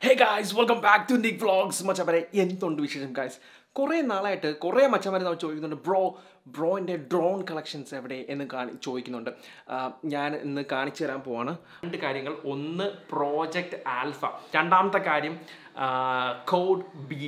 Hey guys welcome back to Nik vlogs മച്ചവരെ എന്തുണ്ട് വിശേഷം ഗായ്സ് കുറേ നാളായിട്ട് കുറേ മച്ചന്മാരെ നമ്മൾ ചോദിക്കുന്നുണ്ട് ബ്രോ ബ്രോൻ്റെ ഡ്രോൺ കളക്ഷൻസ് എവിടെ എന്ന് കാണി ചോദിക്കുന്നുണ്ട് ആ, ഞാൻ ഇന്ന് കാണിച്ചു തരാൻ പോവാണ് രണ്ട് കാര്യങ്ങൾ ഒന്ന് പ്രോജക്റ്റ് ആൽഫ രണ്ടാമത്തെ കാര്യം code B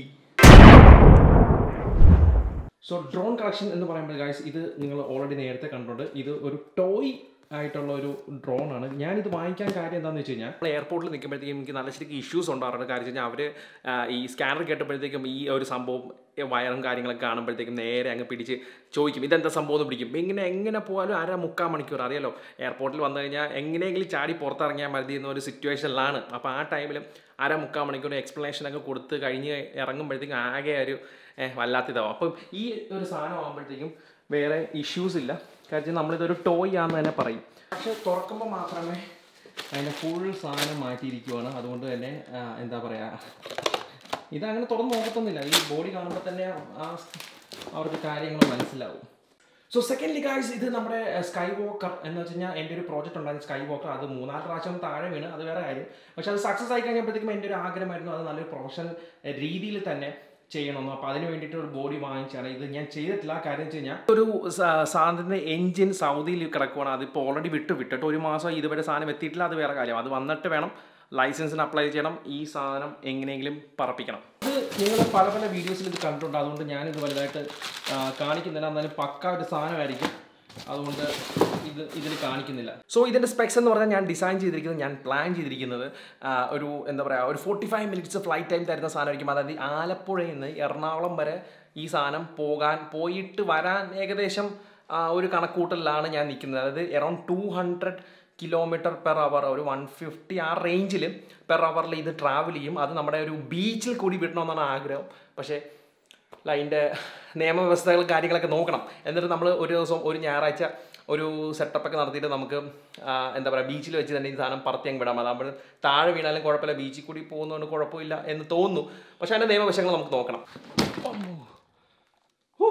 so drone collection എന്ന് പറയുമ്പോൾ ഗായ്സ് ഇത് നിങ്ങൾ ഓൾറെഡി നേരത്തെ കണ്ടിട്ടുണ്ട് ഇത് ഒരു ടോയ് ആയിട്ടുള്ള ഒരു ഡ്രോൺ ആണ് ഞാനിത് വാങ്ങിക്കാൻ കാര്യം എന്താണെന്ന് വെച്ച് കഴിഞ്ഞാൽ നമ്മൾ എയർപോർട്ടിൽ നിൽക്കുമ്പോഴത്തേക്കും എനിക്ക് നല്ല ശരിക്കും ഇഷ്യൂസ് ഉണ്ടാകാറുണ്ട് കാര്യം വെച്ച് കഴിഞ്ഞാൽ അവർ ഈ സ്കാനർ കേട്ടപ്പോഴത്തേക്കും ഈ ഒരു സംഭവം ഈ വയറും കാര്യങ്ങളൊക്കെ കാണുമ്പോഴത്തേക്കും നേരെ അങ്ങ് പിടിച്ച് ചോദിക്കും ഇതെന്താ സംഭവം എന്ന് പിടിക്കും ഇങ്ങനെ എങ്ങനെ പോയാലും അര മുക്കാൽ മണിക്കൂർ അറിയാലോ എയർപോർട്ടിൽ വന്നു കഴിഞ്ഞാൽ എങ്ങനെയെങ്കിലും ചാടി പുറത്തിറങ്ങിയാൽ മതി എന്ന ഒരു സിറ്റുവേഷനിലാണ് അപ്പോൾ ആ ടൈമിൽ അര മുക്കാൽ മണിക്കൂർ എക്സ്പ്ലനേഷൻ ഒക്കെ കൊടുത്ത് കഴിഞ്ഞ് ഇറങ്ങുമ്പോഴത്തേക്കും ആകെ ഒരു ഏഹ്, വല്ലാത്തതാവും അപ്പം ഈ ഒരു സാധനം ആകുമ്പോഴത്തേക്കും വേറെ ഇഷ്യൂസ് ഇല്ല കാര്യം നമ്മളിതൊരു ടോയ് ആണെന്ന് തന്നെ പറയും പക്ഷെ തുറക്കുമ്പോൾ മാത്രമേ അതിൻ്റെ ഫുൾ സാധനം മാറ്റിയിരിക്കുവാണ് അതുകൊണ്ട് തന്നെ ആ, എന്താ പറയുക ഇതങ്ങനെ തുറന്ന് നോക്കത്തൊന്നുമില്ല ഈ ബോഡി കാണുമ്പോൾ തന്നെ ആ അവർക്ക് കാര്യങ്ങൾ മനസ്സിലാവും സോ സെക്കൻഡ്ലി ഗായ്സ് ഇത് നമ്മുടെ സ്കൈ വോക്കർ എന്ന് വെച്ച് കഴിഞ്ഞാൽ എൻ്റെ ഒരു പ്രോജക്റ്റ് ഉണ്ടായിരുന്നു സ്കൈ വോക്കർ അത് മൂന്നാല് പ്രാവശ്യം താഴെ വീണ് അത് വേറെ കാര്യം പക്ഷെ അത് സക്സസ് ആയി കഴിഞ്ഞപ്പോഴത്തേക്കും എൻ്റെ ഒരു ആഗ്രഹമായിരുന്നു അത് നല്ലൊരു പ്രൊഫഷണൽ രീതിയിൽ തന്നെ ചെയ്യണമെന്ന് അപ്പോൾ അതിന് വേണ്ടിയിട്ട് ഒരു ബോഡി വാങ്ങിച്ചാണ് ഇത് ഞാൻ ചെയ്തിട്ടില്ല കാര്യം വെച്ച് കഴിഞ്ഞാൽ ഒരു സാധനത്തിൻ്റെ എഞ്ചിൻ സൗദിയിൽ കിടക്കുവാണ് അതിപ്പോൾ ഓൾറെഡി വിട്ടു വിട്ടിട്ട് ഒരു മാസം ഇതുവരെ സാധനം എത്തിയിട്ടില്ല അത് വേറെ കാര്യം അത് വന്നിട്ട് വേണം ലൈസൻസിന് അപ്ലൈ ചെയ്യണം ഈ സാധനം എങ്ങനെയെങ്കിലും പറപ്പിക്കണം ഇത് നിങ്ങൾ പല പല വീഡിയോസിൽ ഇത് കണ്ടിട്ടുണ്ട് അതുകൊണ്ട് ഞാനിത് വലുതായിട്ട് ആ, കാണിക്കുന്നില്ല എന്നാലും പക്ക ഒരു സാധനമായിരിക്കും അതുകൊണ്ട് ഇത് ഇതിൽ കാണിക്കുന്നില്ല സോ ഇതിൻ്റെ സ്പെക്സ് എന്ന് പറഞ്ഞാൽ ഞാൻ ഡിസൈൻ ചെയ്തിരിക്കുന്നത് ഞാൻ പ്ലാൻ ചെയ്തിരിക്കുന്നത് ആ, ഒരു എന്താ പറയുക ഒരു forty five minutes flight time തരുന്ന സാധനമായിരിക്കും അതായത് ആലപ്പുഴയിൽ നിന്ന് എറണാകുളം വരെ ഈ സാധനം പോകാൻ പോയിട്ട് വരാൻ ഏകദേശം ആ, ഒരു കണക്കൂട്ടലിലാണ് ഞാൻ നിൽക്കുന്നത് അതായത് around two hundred kilometre per hour ഒരു വൺ ഫിഫ്റ്റി ആ റേഞ്ചിൽ പെർ അവറിൽ ഇത് ട്രാവൽ ചെയ്യും അത് നമ്മുടെ ഒരു ബീച്ചിൽ കൂടി വിടണമെന്നാണ് ആഗ്രഹം പക്ഷേ അതിൻ്റെ നിയമവ്യവസ്ഥകളും കാര്യങ്ങളൊക്കെ നോക്കണം എന്നിട്ട് നമ്മൾ ഒരു ദിവസം ഒരു ഞായറാഴ്ച ഒരു സെറ്റപ്പൊക്കെ നടത്തിയിട്ട് നമുക്ക് ആ, എന്താ പറയുക ബീച്ചിൽ വെച്ച് തന്നെ ഈ സാധനം പറത്തി അങ്ങ് വിടാം അതാകുമ്പോൾ താഴെ വീണാലും കുഴപ്പമില്ല ബീച്ചിൽ കൂടി പോകുന്നതുകൊണ്ട് കുഴപ്പമില്ല എന്ന് തോന്നുന്നു പക്ഷേ അതിൻ്റെ നിയമവശങ്ങൾ നമുക്ക് നോക്കണം ഹൂ.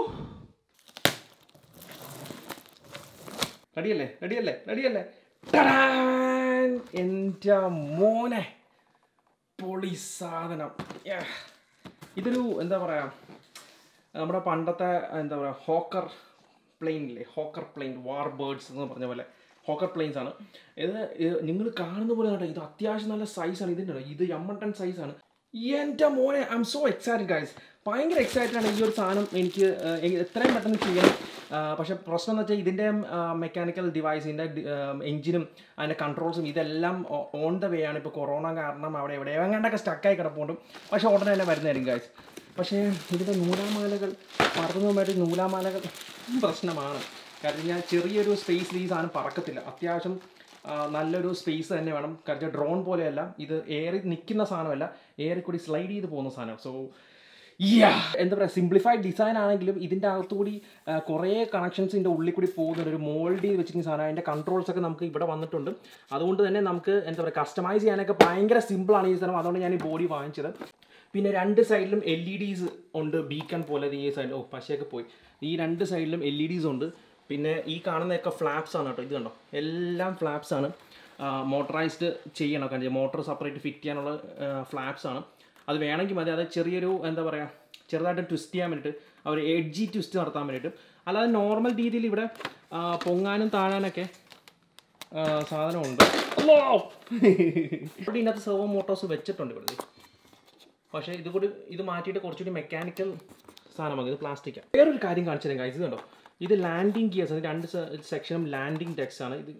റെഡിയല്ലേ റെഡിയല്ലേ റെഡിയല്ലേ ടടാൻ! എൻ്റെ മോനെ പൊളി സാധനം യാ. ഇതൊരു എന്താ പറയുക നമ്മുടെ പണ്ടത്തെ എന്താ പറയുക ഹോക്കർ പ്ലെയിൻ ഇല്ലേ ഹോക്കർ പ്ലെയിൻ വാർ ബേർഡ്സ് എന്ന് പറഞ്ഞ പോലെ ഹോക്കർ പ്ലെയിൻസ് ആണ് ഇത് നിങ്ങൾ കാണുന്ന പോലെ കേട്ടോ ഇത് അത്യാവശ്യം നല്ല സൈസാണ് ഇതിൻ്റെ ഇത് എമ്മട്ടൺ സൈസാണ് എൻ്റെ മോനെ I M so excited guys ഭയങ്കര എക്സൈറ്റഡ് ആണ് ഈ ഒരു സാധനം എനിക്ക് ആ, എ- എത്രയും പെട്ടെന്ന് ചെയ്യണം ആ, പക്ഷേ പ്രശ്നം എന്ന് വെച്ചാൽ ഇതിൻ്റെ മെക്കാനിക്കൽ ഡിവൈസിൻ്റെ എഞ്ചിനും അതിൻ്റെ കൺട്രോൾസും ഇതെല്ലാം ഓൺ ദ വേ ആണ് ഇപ്പോൾ കൊറോണ കാരണം അവിടെ എവിടെ എങ്ങാണ്ടൊക്കെ സ്റ്റക്കായി കിടപ്പുണ്ട് പക്ഷേ ഉടനെ തന്നെ വരുന്നതായിരിക്കും ഗൈസ് പക്ഷേ ഇതിൻ്റെ നൂലാമാലകൾ പറന്നുമായിട്ട് നൂലാമാലകൾ പ്രശ്നമാണ് കാരണം ഞാൻ ചെറിയൊരു സ്പേസിൽ ഈ സാധനം പറക്കത്തില്ല അത്യാവശ്യം ആ, നല്ലൊരു സ്പേസ് തന്നെ വേണം കാരണം ഡ്രോൺ പോലെയല്ല ഇത് ഏറി നിൽക്കുന്ന സാധനമല്ല ഏറി കൂടി സ്ലൈഡ് ചെയ്ത് പോകുന്ന സാധനം സോ യാ എന്താ പറയുക സിംപ്ലിഫൈഡ് ഡിസൈൻ ആണെങ്കിലും ഇതിൻ്റെ അകത്തുകൂടി ആ, കുറേ കണക്ഷൻസ് ഇതിൻ്റെ ഉള്ളിൽ കൂടി പോകുന്നുണ്ട് ഒരു മോൾഡ് ചെയ്ത് വെച്ചിരിക്കുന്ന സാധനം അതിൻ്റെ കൺട്രോൾസ് ഒക്കെ നമുക്ക് ഇവിടെ വന്നിട്ടുണ്ട് അതുകൊണ്ട് തന്നെ നമുക്ക് എന്താ പറയുക കസ്റ്റമൈസ് ചെയ്യാനൊക്കെ ഭയങ്കര സിമ്പിളാണ് ഈ സാധനം അതുകൊണ്ട് ഞാൻ ഈ ബോഡി വാങ്ങിച്ചത് പിന്നെ രണ്ട് സൈഡിലും എൽ ഇ ഡീസ് ഉണ്ട് ബീക്കൺ പോലെ ഈ സൈഡിൽ ഓ പശയൊക്കെ പോയി ഈ രണ്ട് സൈഡിലും എൽ ഇ ഡീസ് ഉണ്ട് പിന്നെ ഈ കാണുന്നതൊക്കെ ഫ്ലാപ്സ് ആണ് കേട്ടോ ഇത് കണ്ടോ എല്ലാം ഫ്ലാപ്സ് ആണ് മോട്ടറൈസ്ഡ് ചെയ്യണം കാരണം മോട്ടോർ സെപ്പറേറ്റ് ഫിറ്റ് ചെയ്യാനുള്ള ഫ്ലാപ്സ് ആണ് അത് വേണമെങ്കിൽ മതി അത് ചെറിയൊരു എന്താ പറയുക ചെറുതായിട്ട് ട്വിസ്റ്റ് ചെയ്യാൻ വേണ്ടിയിട്ട് അവർ എഡ്ജി ട്വിസ്റ്റ് നടത്താൻ വേണ്ടിയിട്ട് അല്ലാതെ നോർമൽ രീതിയിൽ ഇവിടെ ആ, പൊങ്ങാനും താഴാനൊക്കെ ആ, സാധനമുണ്ട് അല്ലോ ഇവിടെ ഇതിനകത്ത് സെർവോ മോട്ടോഴ്സ് വെച്ചിട്ടുണ്ട് ഇവിടെ പക്ഷേ ഇത് കൂടി ഇത് മാറ്റിയിട്ട് കുറച്ചുകൂടി മെക്കാനിക്കൽ സാധനമാണ് ഇത് പ്ലാസ്റ്റിക്കാണ് വേറൊരു കാര്യം കാണിച്ചു തരാം guys. ഇത് കണ്ടോ ഇത് ലാൻഡിങ് ഗിയേഴ്സ് ആണ് രണ്ട് സെക്ഷനും ലാൻഡിങ് ഡെക്സ് ആണ് ഇത്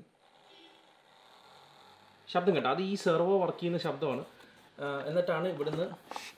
ശബ്ദം കേട്ടോ അത് ഈ സെർവോ വർക്ക് ചെയ്യുന്ന ശബ്ദമാണ് ആ, എന്നിട്ടാണ് ഇവിടുന്ന്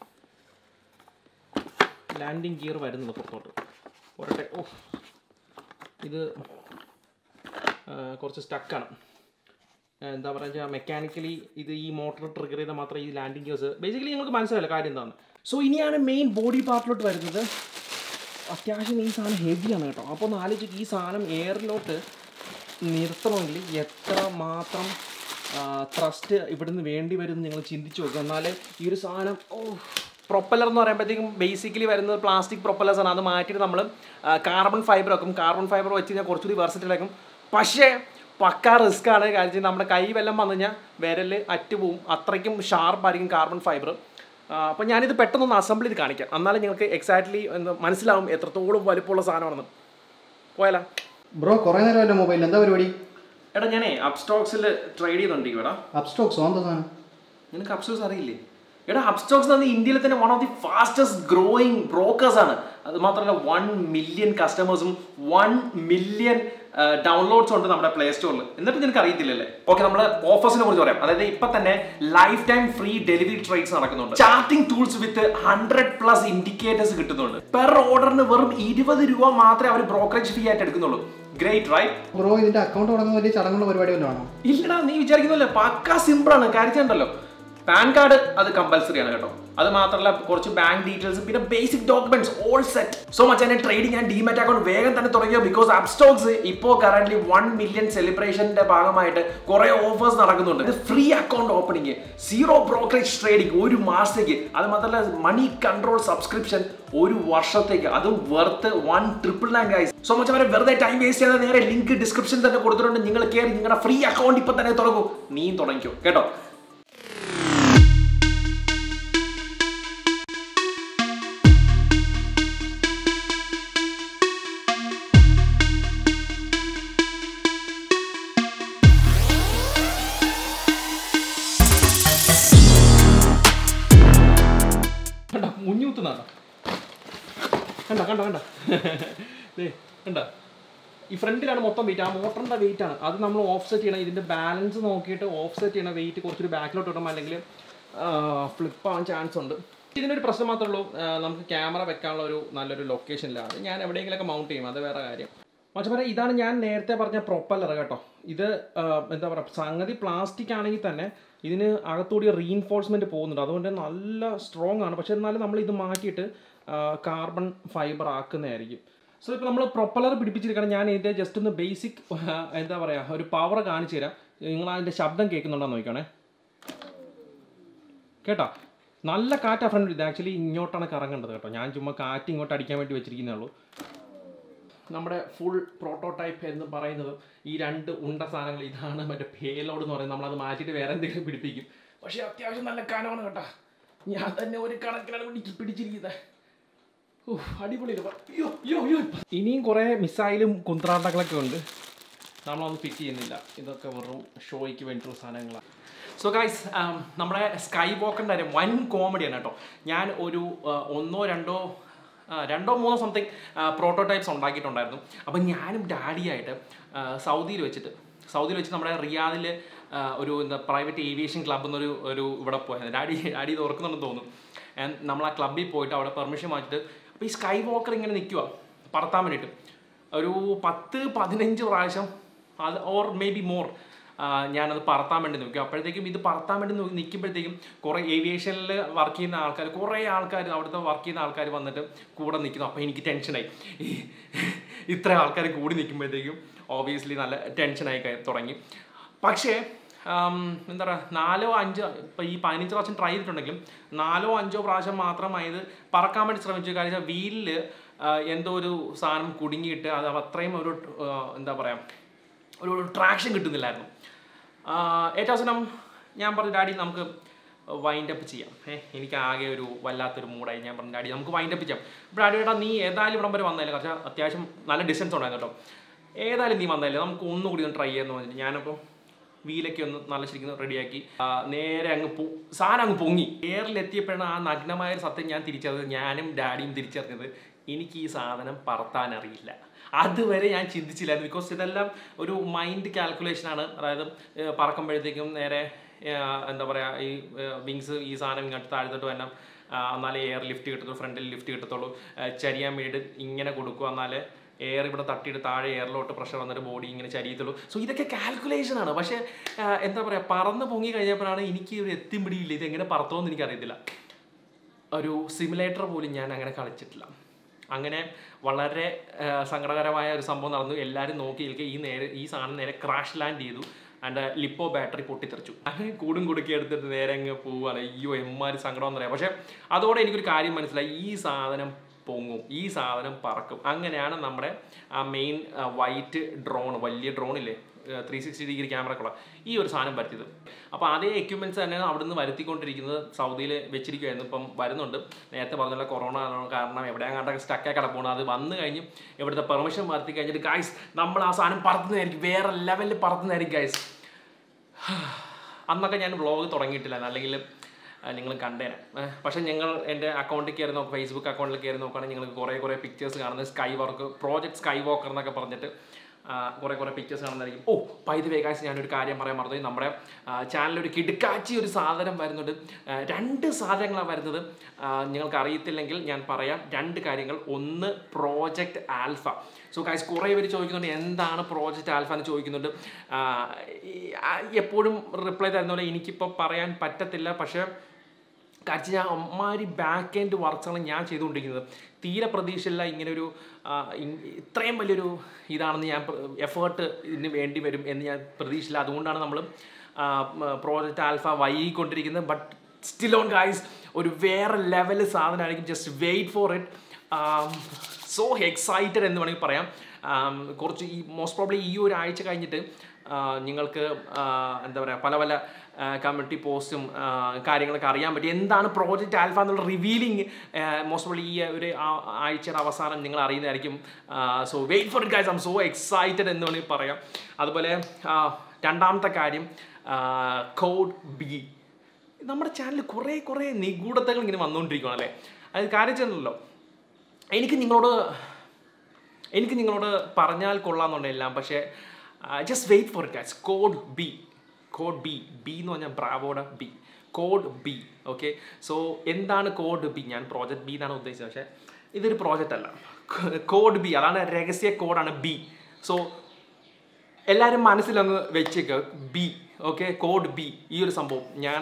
ലാൻഡിങ് ഗിയർ വരുന്നത് പുറത്തോട്ട് ഒരട്ടെ ഓ ഇത് ആ, കുറച്ച് സ്റ്റക്കാണ് എന്താ പറയുക മെക്കാനിക്കലി ഇത് ഈ മോട്ടർ ട്രിഗർ ചെയ്താൽ മാത്രമേ ഈ ലാൻഡിങ് ഗിയേഴ്സ് ബേസിക്കലി നിങ്ങൾക്ക് മനസ്സിലായില്ല കാര്യം എന്താണ് സോ ഇനിയാണ് മെയിൻ ബോഡി പാർട്ടിലോട്ട് വരുന്നത് അത്യാവശ്യം ഈ സാധനം ഹെവിയാണ് കേട്ടോ അപ്പോൾ ഒന്ന് ആലോചിച്ച് ഈ സാധനം എയറിലോട്ട് നിർത്തണമെങ്കിൽ എത്ര മാത്രം ത്രസ്റ്റ് ഇവിടുന്ന് വേണ്ടി വരും നിങ്ങൾ ചിന്തിച്ച് നോക്കുക എന്നാലേ ഈ ഒരു സാധനം ഓ പ്രൊപ്പല്ലർ എന്ന് പറയുമ്പോഴത്തേക്കും ബേസിക്കലി വരുന്നത് പ്ലാസ്റ്റിക് പ്രൊപ്പല്ലേഴ്സ് ആണ് അത് മാറ്റിയിട്ട് നമ്മൾ കാർബൺ ഫൈബർ വെക്കും കാർബൺ ഫൈബർ വെച്ച് കഴിഞ്ഞാൽ കുറച്ചുകൂടി വെർസറ്റിലാക്കും പക്ഷേ പക്കാ റിസ്ക് ആണ് കാര്യം നമ്മുടെ കൈ വെല്ലം വന്നു കഴിഞ്ഞാൽ വിരൽ അറ്റുപോവും അത്രയ്ക്കും ഷാർപ്പായിരിക്കും കാർബൺ ഫൈബർ അപ്പോൾ ഞാനിത് പെട്ടെന്നൊന്ന് അസംബിൾ ചെയ്ത് കാണിക്കാം എന്നാലും നിങ്ങൾക്ക് എക്സാക്ട്ലി എന്താ മനസ്സിലാവും എത്രത്തോളം വലുപ്പമുള്ള സാധനമാണെന്ന് പോയാലാ ബ്രോ കുറേ നേരമല്ലോ മൊബൈലിൽ എന്താ പരിപാടി എടാ ഞാനേ അപ്സ്റ്റോക്സിൽ ട്രേഡ് ചെയ്യുന്നുണ്ട് ഇവിടെ അപ്സ്റ്റോക്സോ എന്താ സാധനം നിനക്ക് അപ്സ്റ്റോക്സ് അറിയില്ലേ എടാ അപ്സ്റ്റോക്സ് എന്ന് ഇന്ത്യയിൽ തന്നെ one of the fastest growing brokers ആണ് അത് മാത്രമല്ല വൺ മില്യൺ കസ്റ്റമേഴ്സും വൺ മില്യൺ ഡൗൺലോഡ്സ് ഉണ്ട് നമ്മുടെ പ്ലേ സ്റ്റോറിൽ എന്നിട്ട് നിനക്ക് അറിയത്തില്ലല്ലേ ഓക്കെ നമ്മൾ ഓഫേഴ്സിനെ കുറിച്ച് പറയാം അതായത് ഇപ്പൊ തന്നെ lifetime free delivery trades നടക്കുന്നുണ്ട് charting tools with hundred plus indicators കിട്ടുന്നുണ്ട് പെർ ഓർഡറിന് വെറും ഇരുപത് രൂപ മാത്രമേ അവർ ബ്രോക്കറേജ് ഫീ ആയിട്ട് എടുക്കുന്നുള്ളൂ ഗ്രേറ്റ് റൈറ്റ് ബ്രോ ഇതിന്റെ അക്കൗണ്ട് തുടങ്ങുന്ന വലിയ ചടങ്ങുള്ള പരിപാടി വല്ലതും ആണോ ഇല്ലടാ നീ വിചാരിക്കുന്നില്ല പക്ക സിമ്പിൾ ആണ് കാര്യത്തിലുണ്ടല്ലോ പാൻ കാർഡ് അത് കമ്പൽസറി ആണ് കേട്ടോ അത് മാത്രമല്ല കുറച്ച് ബാങ്ക് ഡീറ്റെയിൽസ് പിന്നെ basic documents all set so much എന്നെ ട്രേഡിംഗ് ഞാൻ ഡിമാറ്റ് അക്കൗണ്ട് വേഗം തന്നെ തുടങ്ങിയോ ബിക്കോസ് അപ്സ്റ്റോക്സ് ഇപ്പോൾ കറന്റ് വൺ മില്യൺ സെലിബ്രേഷന്റെ ഭാഗമായിട്ട് കുറെ ഓഫേഴ്സ് നടക്കുന്നുണ്ട് ഇത് free account opening zero brokerage trading ഒരു മാസത്തേക്ക് അത് മാത്രമല്ല മണി കൺട്രോൾ സബ്സ്ക്രിപ്ഷൻ ഒരു വർഷത്തേക്ക് അതും worth one triple nine guys so much അവരെ വെറുതെ ടൈം വേസ്റ്റ് ചെയ്യാതെ നേരെ ലിങ്ക് ഡിസ്ക്രിപ്ഷൻ തന്നെ കൊടുത്തിട്ടുണ്ട് നിങ്ങൾ കയറി നിങ്ങളുടെ ഫ്രീ അക്കൗണ്ട് ഇപ്പൊ തന്നെ തുടങ്ങൂ നീയും തുടങ്ങിക്കോ കേട്ടോ കണ്ട മുഞ്ഞൂത്തുന്നാണ് കണ്ട കണ്ട കണ്ട ദേ കണ്ട ഈ ഫ്രണ്ടിലാണ് മൊത്തം വെയിറ്റ് ആ മോട്ടറിൻ്റെ വെയിറ്റ് ആണ് അത് നമ്മൾ ഓഫ് സെറ്റ് ചെയ്യണം ഇതിൻ്റെ ബാലൻസ് നോക്കിയിട്ട് ഓഫ് സെറ്റ് ചെയ്യണ വെയിറ്റ് കുറച്ചൊരു ബാക്കിലോട്ട് ഇടണം അല്ലെങ്കിൽ ഫ്ലിപ്പ് ആവാൻ ചാൻസ് ഉണ്ട് ഇതിനൊരു പ്രശ്നം മാത്രമേ ഉള്ളൂ ആ, നമുക്ക് ക്യാമറ വെക്കാനുള്ള ഒരു നല്ലൊരു ലൊക്കേഷനിലാണ് ഞാൻ എവിടെയെങ്കിലുമൊക്കെ മൗണ്ട് ചെയ്യും അത് വേറെ കാര്യം പക്ഷേ പറയാം ഇതാണ് ഞാൻ നേരത്തെ പറഞ്ഞ പ്രൊപ്പല്ലർ കേട്ടോ ഇത് ആ, എന്താ പറയുക സംഗതി പ്ലാസ്റ്റിക് ആണെങ്കിൽ തന്നെ ഇതിന് അകത്തൂടി റീഇൻഫോഴ്സ്മെന്റ് പോകുന്നുണ്ട് അതുകൊണ്ട് നല്ല സ്ട്രോങ് ആണ് പക്ഷെ എന്നാലും നമ്മൾ ഇത് മാറ്റിയിട്ട് കാർബൺ ഫൈബർ ആക്കുന്നതായിരിക്കും സോ ഇപ്പോൾ നമ്മൾ പ്രൊപ്പല്ലർ പിടിപ്പിച്ചിരിക്കണം ഞാൻ ഇതിൻ്റെ ജസ്റ്റ് ഒന്ന് ബേസിക് എന്താ പറയുക ഒരു പവർ കാണിച്ചു തരാം നിങ്ങൾ അതിൻ്റെ ശബ്ദം കേൾക്കുന്നുണ്ടോ നോക്കണേ കേട്ടോ നല്ല കാറ്റാ ഫ്രണ്ട് ഇത് ആക്ച്വലി ഇങ്ങോട്ടാണ് കറങ്ങേണ്ടത് കേട്ടോ ഞാൻ ചുമ്മാ കാറ്റ് ഇങ്ങോട്ട് അടിക്കാൻ വേണ്ടി വെച്ചിരിക്കുന്നേ ഉള്ളൂ നമ്മുടെ ഫുൾ പ്രോട്ടോടൈപ്പ് എന്ന് പറയുന്നത് ഈ രണ്ട് ഉണ്ട സാധനങ്ങൾ ഇതാണ് മറ്റേ പേലോഡ് എന്ന് പറയുന്നത് നമ്മളത് മാറ്റിയിട്ട് വേറെ എന്തെങ്കിലും പിടിപ്പിക്കും പക്ഷേ അത്യാവശ്യം നല്ല കനമാണ് കേട്ടോ ഞാൻ തന്നെ ഒരു കണക്കിനാണ് പിടിച്ച് പിടിച്ചിരിക്കുന്നത് ഉഫ്, അടിപൊളിയല്ലേ പറ- അയ്യോ അയ്യോ അയ്യോ ഇനിയും കുറേ മിസൈലും കുന്ത്രാട്ടങ്ങളൊക്കെ ഉണ്ട് നമ്മളൊന്നും ഫിറ്റ് ചെയ്യുന്നില്ല ഇതൊക്കെ വെറും ഷോയ്ക്ക് വേണ്ടിയിട്ടുള്ള സാധനങ്ങളാണ് സോ ഗൈസ് നമ്മുടെ സ്കൈ വോക്കറിൻ്റെ കാര്യം വൻ കോമഡിയാണ് കേട്ടോ ഞാൻ ഒരു ആ, ഒന്നോ രണ്ടോ ആ, രണ്ടോ മൂന്നോ സംതിങ് പ്രോട്ടോടൈപ്സ് ഉണ്ടാക്കിയിട്ടുണ്ടായിരുന്നു അപ്പം ഞാനും ഡാഡിയായിട്ട് ആ, സൗദിയിൽ വെച്ചിട്ട് സൗദിയിൽ വെച്ച് നമ്മുടെ റിയാദിൽ ആ, ഒരു എന്താ പ്രൈവറ്റ് ഏവിയേഷൻ ക്ലബ് എന്നൊരു ഒരു ഇവിടെ പോയത് ഡാഡി ഡാഡി ഇത് ഓർക്കുന്നുണ്ടെന്ന് തോന്നുന്നു And നമ്മൾ ആ ക്ലബ്ബിൽ പോയിട്ട് അവിടെ പെർമിഷൻ വാങ്ങിച്ചിട്ട് അപ്പോൾ ഈ സ്കൈ വോക്കർ ഇങ്ങനെ നിൽക്കുക പറത്താൻ വേണ്ടിയിട്ട് ഒരു പത്ത് പതിനഞ്ച് പ്രാവശ്യം അത് ഓർ മേ ബി മോർ ഞാനത് പറത്താൻ വേണ്ടി നോക്കി അപ്പോഴത്തേക്കും ഇത് പറത്താൻ വേണ്ടി നോക്കി നിൽക്കുമ്പോഴത്തേക്കും കുറേ ഏവിയേഷനിൽ വർക്ക് ചെയ്യുന്ന ആൾക്കാർ കുറേ ആൾക്കാർ അവിടുത്തെ വർക്ക് ചെയ്യുന്ന ആൾക്കാർ വന്നിട്ട് കൂടെ നിൽക്കുന്നു അപ്പോൾ എനിക്ക് ടെൻഷനായി ഈ ഇത്ര ആൾക്കാർ കൂടി നിൽക്കുമ്പോഴത്തേക്കും ഓബിയസ്ലി നല്ല ടെൻഷനായി കഴി- തുടങ്ങി പക്ഷേ ആം, എന്താ പറയുക നാലോ അഞ്ചോ ഇപ്പോൾ ഈ പതിനഞ്ച് പ്രാവശ്യം ട്രൈ ചെയ്തിട്ടുണ്ടെങ്കിലും നാലോ അഞ്ചോ പ്രാവശ്യം മാത്രമായി ഇത് പറക്കാൻ വേണ്ടി ശ്രമിച്ചു കാര്യം വീലിൽ എന്തോ ഒരു സാധനം കുടുങ്ങിയിട്ട് അത് അത്രയും ഒരു ആ, എന്താ പറയുക ഒരു ട്രാക്ഷൻ കിട്ടുന്നില്ലായിരുന്നു ആ, ഏറ്റവും അവസാനം ഞാൻ പറഞ്ഞു ഡാഡി നമുക്ക് വൈൻഡ് അപ്പ് ചെയ്യാം ഏഹ് എനിക്ക് ആകെ ഒരു വല്ലാത്തൊരു മൂഡായി ഞാൻ പറഞ്ഞു ഡാഡി നമുക്ക് വൈൻഡ് അപ്പ് ചെയ്യാം അപ്പോൾ ഡാഡി ഏട്ടാ നീ ഏതായാലും ഇവിടം വരെ വന്നതല്ലേ കുറച്ച് അത്യാവശ്യം നല്ല ഡിസ്റ്റൻസ് ഉണ്ടായിരുന്നു കേട്ടോ ഏതായാലും നീ വന്നതല്ലേ നമുക്ക് ഒന്നുകൂടി ഒന്ന് ട്രൈ ചെയ്യാമെന്ന് പറഞ്ഞിട്ട് ഞാനപ്പോൾ വീലൊക്കെ ഒന്ന് നല്ല ശരിക്കും റെഡിയാക്കി നേരെ അങ്ങ് പോ സാധനം അങ്ങ് പൊങ്ങി എയറിലെത്തിയപ്പോഴാണ് ആ നഗ്നമായ ഒരു സത്യം ഞാൻ തിരിച്ചറിഞ്ഞത് ഞാനും ഡാഡിയും തിരിച്ചറിഞ്ഞത് എനിക്ക് ഈ സാധനം പറത്താൻ അറിയില്ല അതുവരെ ഞാൻ ചിന്തിച്ചില്ലായിരുന്നു ബിക്കോസ് ഇതെല്ലാം ഒരു മൈൻഡ് കാൽക്കുലേഷനാണ് അതായത് ഏഹ്, പറക്കുമ്പോഴത്തേക്കും നേരെ ഏഹ്, എന്താ പറയുക ഈ വിങ്സ് ഈ സാധനം ഇങ്ങോട്ട് താഴ്ത്തിട്ട് വേണം എന്നാലേ എയർ ലിഫ്റ്റ് കിട്ടത്തുള്ളൂ ഫ്രണ്ടിൽ ലിഫ്റ്റ് കിട്ടത്തുള്ളൂ ഏഹ്, ചരിയാൻ വേണ്ടി ഇങ്ങനെ കൊടുക്കുക എന്നാലേ എയർ ഇവിടെ തട്ടിയിട്ട് താഴെ എയറിലോട്ട് പ്രഷർ വന്നിട്ട് ബോഡി ഇങ്ങനെ ചരിയത്തുള്ളൂ സോ ഇതൊക്കെ കാൽക്കുലേഷൻ ആണ് പക്ഷേ ആ, എന്താ പറയുക പറന്ന് പൊങ്ങി കഴിഞ്ഞപ്പോഴാണ് എനിക്ക് ഒരു എത്തിയും പിടിയില്ല ഇത് എങ്ങനെ പറത്തോന്ന് എനിക്കറിയത്തില്ല ഒരു സിമുലേറ്റർ പോലും ഞാൻ അങ്ങനെ കളിച്ചിട്ടില്ല അങ്ങനെ വളരെ ആ, സങ്കടകരമായ ഒരു സംഭവം നടന്നു എല്ലാവരും നോക്കി നിൽക്കുക ഈ നേരെ ഈ സാധനം നേരെ ക്രാഷ് ലാൻഡ് ചെയ്തു എൻ്റെ ലിപ്പോ ബാറ്ററി പൊട്ടിത്തെറിച്ചു അങ്ങനെ കൂടും കുടുക്കി എടുത്തിട്ട് നേരെ അങ്ങ് പോവുകയാണ് അയ്യോ എമ്മാര് സങ്കടം എന്നറിയാം പക്ഷേ അതോടെ എനിക്കൊരു കാര്യം മനസ്സിലായി ഈ സാധനം പൊങ്ങും ഈ സാധനം പറക്കും അങ്ങനെയാണ് നമ്മുടെ ആ മെയിൻ വൈറ്റ് ഡ്രോൺ വലിയ ഡ്രോൺ ഇല്ലേ ത്രീ സിക്സ്റ്റി ഡിഗ്രി ക്യാമറ ഉള്ള ഈ ഒരു സാധനം വരുത്തിയത് അപ്പോൾ അതേ എക്യുപ്മെൻറ്റ്സ് തന്നെയാണ് അവിടുന്ന് വരുത്തിക്കൊണ്ടിരിക്കുന്നത് സൗദിയിൽ വെച്ചിരിക്കുമായിരുന്നു ഇപ്പം വരുന്നുണ്ട് നേരത്തെ പറഞ്ഞുള്ള കൊറോണ കാരണം എവിടെയാ കണ്ടൊക്കെ സ്റ്റക്കായി കിടപ്പുണ്ട് അത് വന്നു കഴിഞ്ഞ് ഇവിടുത്തെ പെർമിഷൻ വരുത്തി കഴിഞ്ഞിട്ട് ഗൈസ് നമ്മൾ ആ സാധനം പറത്തുന്നതായിരിക്കും വേറെ ലെവലിൽ പറത്തുന്നതായിരിക്കും ഗൈസ് അന്നൊക്കെ ഞാൻ വ്ളോഗ് തുടങ്ങിയിട്ടില്ല അല്ലെങ്കിൽ നിങ്ങൾ കണ്ടേനെ ഏഹ് പക്ഷേ ഞങ്ങൾ എൻ്റെ അക്കൗണ്ടിൽ കയറി നോക്കുക ഫേസ്ബുക്ക് അക്കൗണ്ടിൽ കയറി നോക്കുകയാണെങ്കിൽ നിങ്ങൾക്ക് കുറേ കുറേ പിക്ചേഴ്സ് കാണുന്നത് sky work project skywalker എന്നൊക്കെ പറഞ്ഞിട്ട് ആ, കുറേ കുറേ പിക്ചേഴ്സ് കാണുന്നതായിരിക്കും ഓ പൈത് വേഗാശ് ഞാനൊരു കാര്യം പറയാൻ മറന്നു നമ്മുടെ ചാനലിൽ ഒരു കിടുക്കാച്ചി ഒരു സാധനം വരുന്നുണ്ട് ആ, രണ്ട് സാധനങ്ങളാണ് വരുന്നത് ആ, നിങ്ങൾക്ക് അറിയത്തില്ലെങ്കിൽ ഞാൻ പറയാം രണ്ട് കാര്യങ്ങൾ ഒന്ന് പ്രോജക്റ്റ് ആൽഫ സോ ഗൈസ് കുറേ പേര് ചോദിക്കുന്നുണ്ട് എന്താണ് പ്രോജക്റ്റ് ആൽഫ എന്ന് ചോദിക്കുന്നുണ്ട് ആ, ഈ- ആ, എപ്പോഴും റിപ്ലൈ തരുന്ന പോലെ എനിക്കിപ്പോൾ പറയാൻ പറ്റത്തില്ല പക്ഷേ കാര്യം ഞാൻ അമ്മാരി ബാക്ക് എൻഡ് വർക്ക്സാണ് ഞാൻ ചെയ്തുകൊണ്ടിരിക്കുന്നത് തീരെ പ്രതീക്ഷയില്ല ഇങ്ങനെ ഒരു ആ, ഇ- ഇത്രയും വലിയൊരു ഇതാണെന്ന് ഞാൻ എഫേർട്ട് ഇതിന് വേണ്ടി വരും എന്ന് ഞാൻ പ്രതീക്ഷയില്ല അതുകൊണ്ടാണ് നമ്മൾ പ്രോജക്റ്റ് ആൽഫ വൈകിക്കൊണ്ടിരിക്കുന്നത് ബട്ട് സ്റ്റിൽ ഓൺ ഗൈസ് ഒരു വേറെ ലെവൽ സാധനമായിരിക്കും just wait for it so excited എന്ന് വേണമെങ്കിൽ പറയാം ആം, കുറച്ച് ഈ മോസ്റ്റ് പ്രോബ്ലി ഈ ഒരു ആഴ്ച കഴിഞ്ഞിട്ട് ആ, നിങ്ങൾക്ക് ആ, എന്താ പറയുക പല പല കമ്മ്യൂണിറ്റി പോസ്റ്റും കാര്യങ്ങളൊക്കെ അറിയാൻ പറ്റും എന്താണ് പ്രോജക്റ്റ് ആൽഫ എന്നുള്ള റിവീലിംഗ് മോസ്റ്റ് പ്രോബ്ലി ഈ ഒരു ആ- ആഴ്ചയുടെ അവസാനം നിങ്ങൾ അറിയുന്നതായിരിക്കും so wait for it guys I'm so excited എന്ന് വേണമെങ്കിൽ പറയാം അതുപോലെ ആ, രണ്ടാമത്തെ കാര്യം കോഡ് ബി നമ്മുടെ ചാനലിൽ കുറേ കുറേ നിഗൂഢതകൾ ഇങ്ങനെ വന്നുകൊണ്ടിരിക്കുകയാണ് അല്ലേ അത് കാര്യം ചെന്നല്ലോ എനിക്ക് നിങ്ങളോട് എനിക്ക് നിങ്ങളോട് പറഞ്ഞാൽ കൊള്ളാമെന്നുണ്ട് എല്ലാം പക്ഷേ just wait for it guys code B code B B എന്ന് പറഞ്ഞാൽ ബ്രാവോയുടെ B code B okay so എന്താണ് കോഡ് ബി ഞാൻ പ്രോജക്റ്റ് ബി എന്നാണ് ഉദ്ദേശിച്ചത് പക്ഷേ ഇതൊരു പ്രോജക്റ്റ് അല്ല കോഡ് ബി അതാണ് രഹസ്യ കോഡാണ് ബി സോ എല്ലാവരും മനസ്സിലങ്ങ് വെച്ചേക്ക് ബി ഓക്കെ കോഡ് ബി ഈ ഒരു സംഭവം ഞാൻ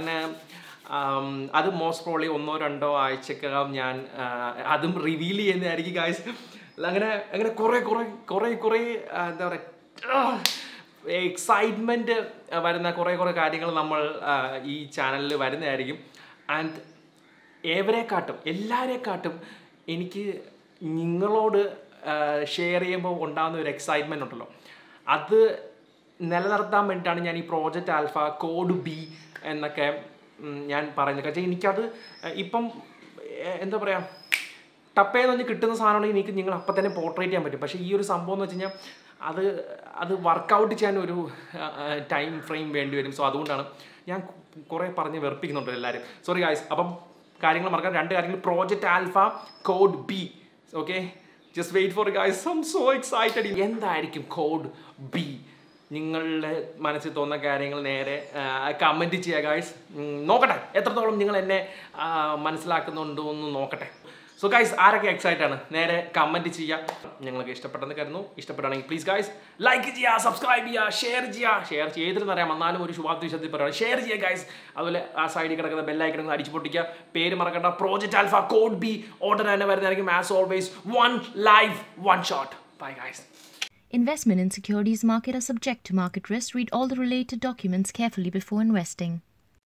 ആം, അത് മോസ്റ്റ് പ്രോബ്ലി ഒന്നോ രണ്ടോ ആഴ്ചക്കകം ഞാൻ ആ, അതും റിവീൽ ചെയ്യുന്നതായിരിക്കും ഗായ്സ് അങ്ങനെ അങ്ങനെ കുറേ കുറേ കുറേ കുറേ ആ, എന്താ പറയുക എക്സൈറ്റ്മെൻറ്റ് വരുന്ന കുറേ കുറേ കാര്യങ്ങൾ നമ്മൾ ആ, ഈ ചാനലിൽ വരുന്നതായിരിക്കും ആൻഡ് ഏവരെക്കാട്ടും എല്ലാവരെക്കാട്ടും എനിക്ക് നിങ്ങളോട് ഷെയർ ചെയ്യുമ്പോൾ ഉണ്ടാകുന്ന ഒരു എക്സൈറ്റ്മെൻ്റ് ഉണ്ടല്ലോ അത് നിലനിർത്താൻ വേണ്ടിയിട്ടാണ് ഞാൻ ഈ പ്രോജക്റ്റ് ആൽഫ കോഡ് ബി എന്നൊക്കെ ഉം, ഞാൻ പറയുന്നത് കാരണം എനിക്കത് ഏഹ്, ഇപ്പം ഏഹ്, എന്താ പറയുക ടപ്പേന്ന് പറഞ്ഞ് കിട്ടുന്ന സാധനമാണെങ്കിൽ എനിക്ക് നിങ്ങൾ അപ്പം തന്നെ പോർട്രേറ്റ് ചെയ്യാൻ പറ്റും പക്ഷേ ഈ ഒരു സംഭവം എന്ന് വെച്ച് കഴിഞ്ഞാൽ അത് അത് വർക്കൗട്ട് ചെയ്യാൻ ഒരു ടൈം ഫ്രെയിം വേണ്ടി വരും സോ അതുകൊണ്ടാണ് ഞാൻ കുറേ പറഞ്ഞ് വെറുപ്പിക്കുന്നുണ്ട് എല്ലാവരും സോറി ഗായ്സ് അപ്പം കാര്യങ്ങൾ മറക്കാൻ രണ്ട് കാര്യങ്ങൾ project alpha code B okay just wait for guys I'm so excited എന്തായിരിക്കും കോഡ് ബി നിങ്ങളുടെ മനസ്സിൽ തോന്നുന്ന കാര്യങ്ങൾ നേരെ കമൻറ്റ് ചെയ്യുക ഗായ്സ് നോക്കട്ടെ എത്രത്തോളം നിങ്ങൾ എന്നെ ആ, മനസ്സിലാക്കുന്നുണ്ടോ എന്ന് നോക്കട്ടെ സോ ഗൈസ് ആരൊക്കെ എക്സൈറ്റ് ആണ് നേരെ കമൻറ്റ് ചെയ്യുക ഞങ്ങൾക്ക് ഇഷ്ടപ്പെട്ടെന്ന് കരുതുന്നു ഇഷ്ടപ്പെട്ടാണെങ്കിൽ പ്ലീസ് ഗൈസ് ലൈക്ക് ചെയ്യുക സബ്സ്ക്രൈബ് ചെയ്യുക ഷെയർ ചെയ്യുക ഷെയർ ചെയ്തിരുന്ന് അറിയാം എന്നാലും ഒരു ശുഭാപ്തി വിശദത്തിൽ പറയുക ഷെയർ ചെയ്യുക ഗൈസ് അതുപോലെ ആ സൈഡിൽ കിടക്കുന്ന ബെല്ലൈക്കൺ അടിച്ചു പൊട്ടിക്കുക പേര് മറക്കണ്ട project alpha code B order തന്നെ വരുന്നതായിരിക്കും as always one live one shot bye guys Investment in securities market are subject to market risk. Read all the related documents carefully before investing.